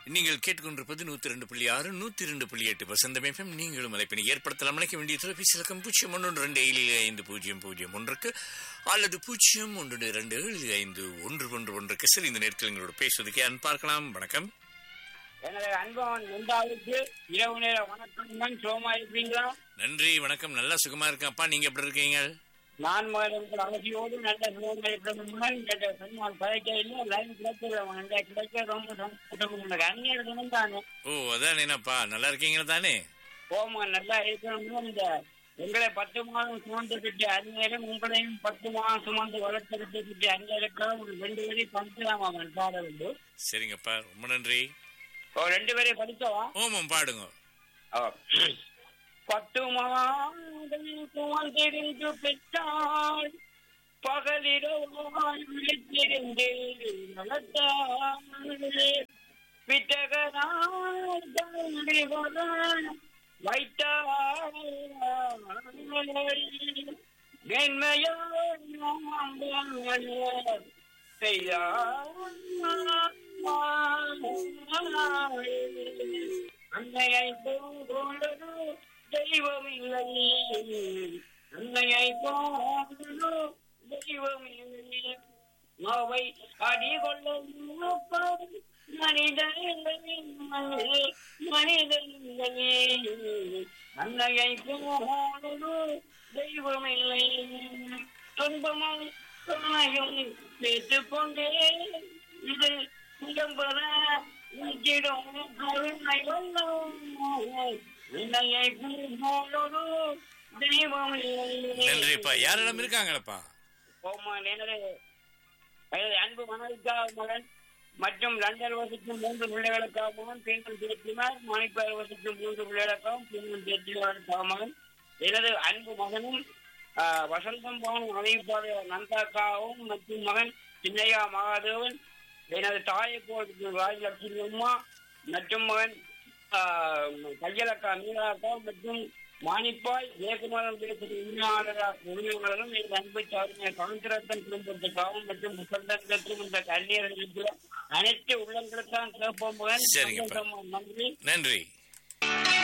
நீங்கள் கேட்டுக்கொண்டிருப்பது நூத்தி ரெண்டு புள்ளி ஆறு நூத்தி ரெண்டு புள்ளி எட்டு வசந்தம் எஃப்எம் நீங்களும் அழைப்பினை ஏற்படுத்தலாம் அழைக்க வேண்டிய தொலைபேசி இலக்கம் பூஜ்ஜியம் ஒன்று ரெண்டு ஏழு ஐந்து பூஜ்ஜியம் பூஜ்ஜியம் ஒன்றுக்கு அல்லது பூஜ்ஜியம் ஒன்று ரெண்டு ஏழு ஐந்து ஒன்று ஒன்று ஒன்றுக்கு சரி இந்த நேரத்தில் எங்களோட பேசுவதற்கு அன் பார்க்கலாம் வணக்கம் எனது அன்பவன் நந்தாவுக்கு இரவு நேர வணக்கம் சோமா இருப்பீங்களா நன்றி வணக்கம் நல்லா சுகமா இருக்கேன்ப்பா நீங்க எப்படி இருக்கீங்க நான் மகன் அவசியோடு நல்ல சோமா இருக்கணும் கேட்ட சொன்னால் பழைக்க இல்லை லைன் கிடைக்கல நல்ல கிடைக்க ரொம்ப சந்தோஷம் அந்நியர்களும் தானே ஓ அதான் என்னப்பா நல்லா இருக்கீங்களா தானே போமா நல்லா இருக்கணும் இந்த எங்களை பத்து மாதம் சுமந்து விட்டு அந்நேரம் உங்களையும் பத்து மாதம் சுமந்து வளர்த்தெடுத்து விட்டு அந்நேரக்காக ஒரு ரெண்டு பேரையும் படிக்கலாம் அவன் பாட வேண்டும் சரிங்கப்பா ரொம்ப நன்றி ஓ ரெண்டு பேரையும் படிக்கவா ஓமம் பாடுங்க பத்து மாதம் சுமந்திருந்து பெற்றாள் பகலிரவாய் விழித்திருந்து நடத்தாள் விட்டகனாய் தம்பி வர வைத்தாள் வெண்மையாய் செய்தாள் அன்னையை போன்றதோ தெய்வம் இல்லை அன்னையை போன்றதோ தெய்வம் இல்லை அவை அடிகொள்ள மனிதன் மனிதன் அன்னையை போன்றதோ தெய்வம் இல்லை துன்பமும் துணையும் கேட்டுக்கொண்டே இது இடம்பெற நிற்கிடும் கருணை வல்லம் உன்னையை போலொரு தெய்வம் நன்றிப்பா யாரிடம் இருக்காங்களப்பா ஓமா நேனரே எனது அன்பு மனைவிக்காக மகன் மற்றும் லண்டன் வசிக்கும் மூன்று பிள்ளைகளுக்காக மகன் பெண்கள் சேர்த்தினார் மணிப்பார் வசிக்கும் மூன்று பிள்ளைகளுக்காகவும் பெண்கள் சேர்த்தினாருக்காக மகன் எனது அன்பு மகனும் ஆஹ், வசந்தம் பவன் அறிவிப்பாளர் நந்தாக்காவும் மற்றும் மகன் சின்னையா மகாதேவன் எனது தாயை போல் ராஜலட்சுமி அம்மா மற்றும் மகன் ஆஹ், கையலக்கா மீனாக்கா மற்றும் மானிப்பாய் ஜெயக்குமாரன் பேசுகிற உரிமையாளராக உரிமையாளரும் எனது அன்பை சார்ந்த காந்திரத்தன் குடும்பத்துக்காகவும் மற்றும் முசந்தங்களுக்கும் இந்த கல்வியர்களுக்கு அனைத்து உள்ளங்களுக்கான சிறப்பு மகன் சரிங்கப்பா. நன்றி நன்றி